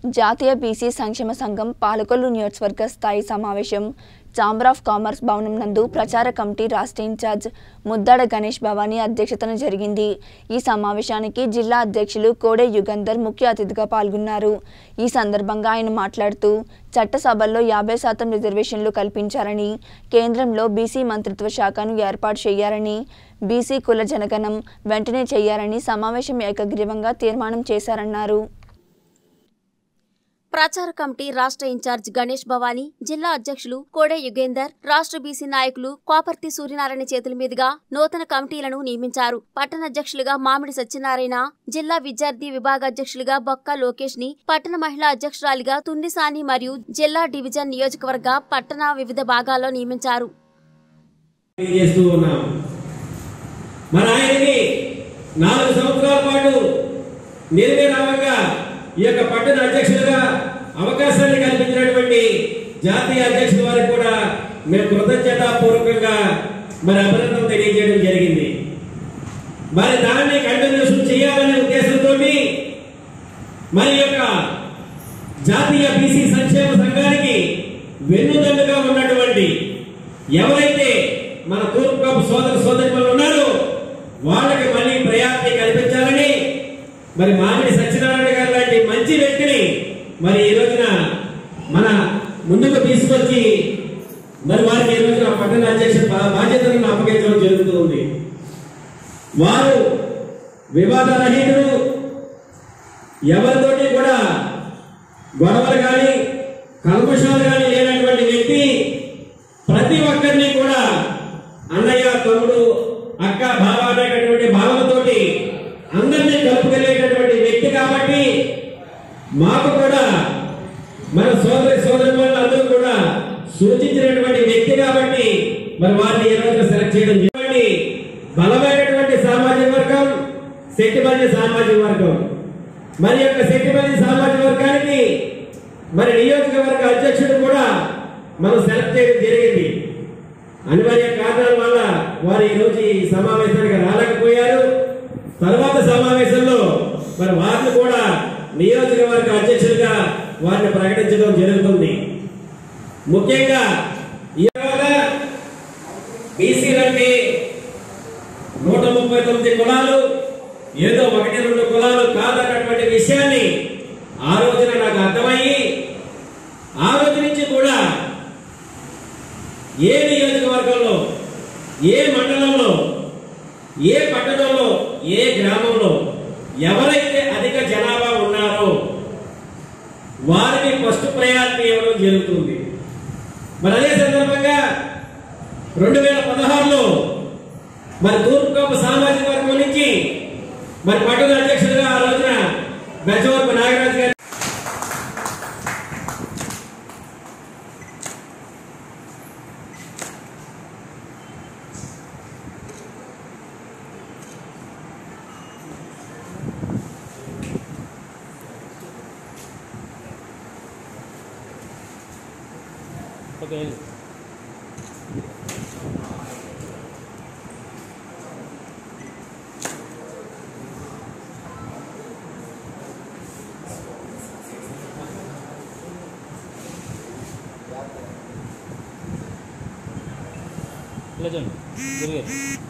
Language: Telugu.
జాతీయ బీసీ సంక్షేమ సంఘం పాలకొల్లు నియోజకవర్గ స్థాయి సమావేశం ఛాంబర్ ఆఫ్ కామర్స్ భవనం నందు ప్రచార కమిటీ రాష్ట్ర ఇన్ఛార్జ్ ముద్దాడ గణేష్ భవానీ అధ్యక్షతన జరిగింది ఈ సమావేశానికి జిల్లా అధ్యక్షులు కోడే యుగంధర్ ముఖ్య అతిథిగా పాల్గొన్నారు ఈ సందర్భంగా ఆయన మాట్లాడుతూ చట్టసభల్లో యాభై శాతం రిజర్వేషన్లు కల్పించారని కేంద్రంలో బీసీ మంత్రిత్వ శాఖను ఏర్పాటు చేయాలని బీసీ కుల జనగణం వెంటనే చేయాలని సమావేశం ఏకగ్రీవంగా తీర్మానం చేశారన్నారు ప్రచార కమిటీ రాష్ట్ర ఇన్ఛార్జ్ గణేష్ భవానీ జిల్లా అధ్యక్షులు కోడే యుగేందర్ రాష్ట్ర బీసీ నాయకులు కోపర్తి సూర్యనారాయణ చేతుల మీదుగా నూతన కమిటీలను నియమించారు పట్టణ అధ్యక్షులుగా మామిడి సత్యనారాయణ జిల్లా విద్యార్థి విభాగ అధ్యక్షులుగా బొక్క లోకేష్ ని పట్టణ మహిళా అధ్యక్షురాలిగా తుండిసాని మరియు జిల్లా డివిజన్ నియోజకవర్గ పట్టణ వివిధ భాగాల్లో నియమించారు చేస్తూ ఉన్నాం మన ఆయనకి నాలుగు సంవత్సరాల పాటు నిర్విరామంగా ఈ యొక్క పట్టణ అధ్యక్షులుగా అవకాశాన్ని కల్పించినటువంటి జాతీయ అధ్యక్షుల వారికి కూడా మేము కృతజ్ఞతాపూర్వకంగా మరి అభినందన తెలియజేయడం జరిగింది మరి దాన్ని కంటిన్యూషన్ చేయాలనే ఉద్దేశంతో మరి యొక్క జాతీయ బీసీ సంక్షేమ సంఘానికి వెన్నుదన్నుగా ఉన్నటువంటి ఎవరైతే మన తూర్పు కాపు సోదర సోదరులు ఉన్నారో వాళ్ళకి మళ్ళీ ప్రయారిటీ కల్పించాలని మరి మామిడి సత్యనారాయణ గారు లాంటి మంచి వ్యక్తిని మరి ఈ రోజున మన ముందుకు తీసుకొచ్చి మరి వారికి ఈ రోజున పట్టణ అధ్యక్ష బా- బాధ్యతలను అప్పగించడం జరుగుతుంది వారు వివాద రహితులు ఎవరితోటి కూడా గొడవలు కానీ కల్మషాలు కానీ లేనటువంటి వ్యక్తి ప్రతి ఒక్కరిని కూడా అన్నయ్య తమ్ముడు అక్క బావ అనేటటువంటి భావనతోటి అందరినీ కలుపుకెళ్ళేటటువంటి వ్యక్తి కాబట్టి మాకు కూడా మన సోదరి సోదరి అందరూ కూడా సూచించినటువంటి వ్యక్తి కాబట్టి మరి వారిని ఈ రోజు సెలెక్ట్ చేయడం జరిగింది బలమైనటువంటి సామాజిక వర్గం శక్తిపల్లి సామాజిక వర్గం మరి యొక్క శక్తిపల్లి సామాజిక వర్గానికి మరి నియోజకవర్గ అధ్యక్షుడు కూడా మనం సెలెక్ట్ చేయడం జరిగింది అనివార్య కారణాల వల్ల వారు ఈ రోజు ఈ సమావేశానికి రాలేకపోయారు తర్వాత సమావేశంలో మరి వారిని కూడా నియోజకవర్గ అధ్యక్షులుగా వారిని ప్రకటించడం జరుగుతుంది ముఖ్యంగా ఇవాళ బీసీలంటే నూట ముప్పై తొమ్మిది కులాలు ఏదో ఒకటి రెండు కులాలు కాదన్నటువంటి విషయాన్ని ఆ రోజున నాకు అర్థమయ్యి ఆ రోజు నుంచి కూడా ఏ నియోజకవర్గంలో ఏ మండలంలో ఏ పట్టణంలో ఏ గ్రామంలో ఎవరైతే అధిక జనాభా ఉన్నారో వారికి ఫస్ట్ ప్రయారిటీ ఇవ్వడం జరుగుతుంది మరి అదే సందర్భంగా రెండు వేల పదహారులో మరి తూర్పుగోప సామాజిక వర్గం నుంచి మరి పట్టణ అధ్యక్షులుగా ఆ రోజున బెజవరపు నాగరాజు గారు ఇలా చూడండి గురుగారు